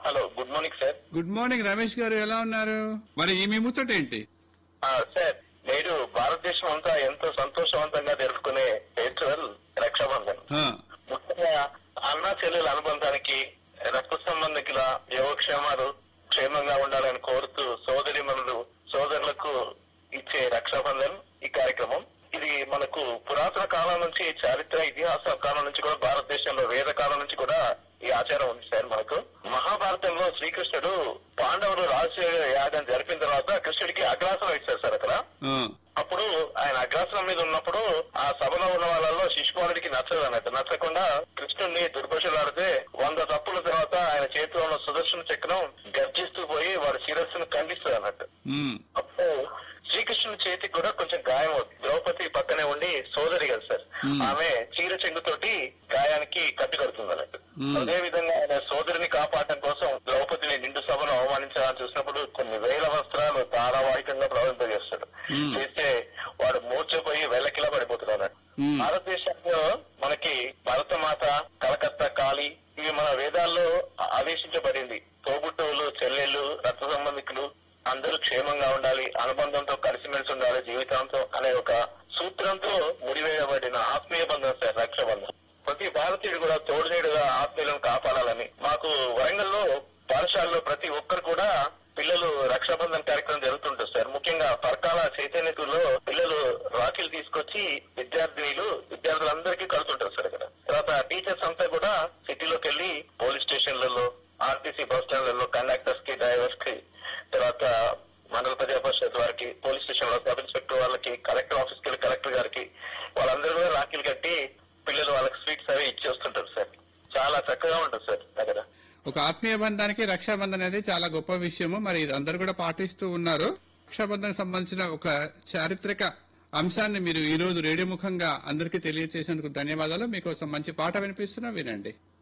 Hello good morning sir good morning Ramesh గారు ఎలా ఉన్నారు మరి ఈ మీ ముచ్చట ఏంటి ఆ, సార్ నేడు భారతదేశం అంతా ఎంతో సంతోషవంతంగా జరుపుకునే ఫెస్టివల్ రక్షాబంధన్ ఆ, ముఖ్యంగా అన్న చెల్లెల అనుబంధానికి రక్త సంబంధికుల యోగక్షేమాలు క్షేమంగా ఉండాలని కోరుతూ సోదరి మనులు సోదరులకు ఇచ్చే రక్షాబంధన్ ఈ కార్యక్రమం ఇది మనకు పురాతన కాలం నుంచి చారిత్ర ఇతిహాస కాలం నుంచి కూడా భారతదేశంలో వేద కాలం నుంచి కూడా ఈ ఆచారం ఉంది సార్ మనకు మహాభారతంలో శ్రీకృష్ణుడు పాండవులు రాజు యాగం జరిపిన తర్వాత కృష్ణుడికి అగ్రాసనం ఇచ్చారు సార్ అక్కడ ఆ, అప్పుడు ఆయన అగ్రాసనం మీద ఉన్నప్పుడు ఆ సభలో ఉన్న వాళ్ళలో శిశుపాలుడికి నచ్చదు అన్నట్టు నచ్చకుండా కృష్ణుడిని దుర్భషలాడితే వంద తప్పుల తర్వాత ఆయన చేతిలో ఉన్న సుదర్శన చక్రం గర్జిస్తూ పోయి వాడి శిరస్సును ఖండిస్తుంది అన్నట్టు ఉమ్, అప్పుడు శ్రీకృష్ణుని చేతికి కూడా కొంచెం గాయం అవుతుంది ద్రౌపది పక్కనే ఉండి సోదరి కదా సార్ Hmm. ఆమె చీర చెంగుతోటి గాయానికి కట్టుకడుతుంది అన్నట్టు Hmm. అదే విధంగా ఆయన సోదరిని కాపాడటం కోసం ద్రౌపదిని నిండు సభను అవమానించాలని చూసినప్పుడు కొన్ని వేల వస్త్రాలు ధారావాహికంగా ప్రవహింపజేస్తాడు Hmm. చేస్తే వాడు మూర్చపోయి వెళ్ళకిలా పడిపోతున్నాడు అన్నట్టు. Hmm. భారతదేశంలో మనకి భరతమాత కలకత్తా కాళీ ఇవి మన వేదాల్లో ఆదేశించబడింది తోబుట్టువులు చెల్లెళ్ళు రక్త సంబంధికులు అందరూ క్షేమంగా ఉండాలి అనుబంధంతో కలిసిమెలిసి ఉండాలి జీవితాంతం అనే ఒక సూత్రంతో ముడివేయబడిన ఆత్మీయ బంధం సార్ రక్షాబంధం ప్రతి భారతీయుడు కూడా తోడునేడుగా ఆత్మీయులను కాపాడాలని మాకు వరంగల్లో పాఠశాలలో ప్రతి ఒక్కరు కూడా పిల్లలు రక్షాబంధన్ కార్యక్రమం జరుగుతుంటుంది సార్ ముఖ్యంగా పరకాల చైతన్యకుల్లో పిల్లలు రాఖీలు తీసుకొచ్చి విద్యార్థినులు విద్యార్థులందరికీ కడుతుంటారు సార్ ఇక్కడ తర్వాత టీచర్స్ అంతా కూడా సిటీలోకి వెళ్ళి పోలీస్ స్టేషన్లలో ఆర్టీసీ బస్ స్టాండ్లలో కండక్టర్స్ కి డ్రైవర్స్ కి తర్వాత మండల ప్రజా పరిషత్ వారికి పోలీస్ స్టేషన్ లో సబ్ ఇన్స్పెక్టర్ వాళ్ళకి కలెక్టర్ ఆఫీస్కి వెళ్ళి కలెక్టర్ గారికి వాళ్ళందరూ కూడా రాఖీలు కట్టి పిల్లలు వాళ్ళకి స్వీట్స్ అవి ఇచ్చేస్తుంటారు సార్ చాలా చక్కగా ఉంటుంది సార్ దగ్గర ఒక ఆత్మీయ బంధానికి రక్షాబంధన్ అనేది చాలా గొప్ప విషయము మరి ఇది అందరు కూడా పాటిస్తూ ఉన్నారు రక్షాబంధన్ సంబంధించిన ఒక చారిత్రక అంశాన్ని మీరు ఈ రోజు రేడియో ముఖంగా అందరికీ తెలియజేసేందుకు ధన్యవాదాలు మీకోసం మంచి పాట వినిపిస్తున్నా వినండి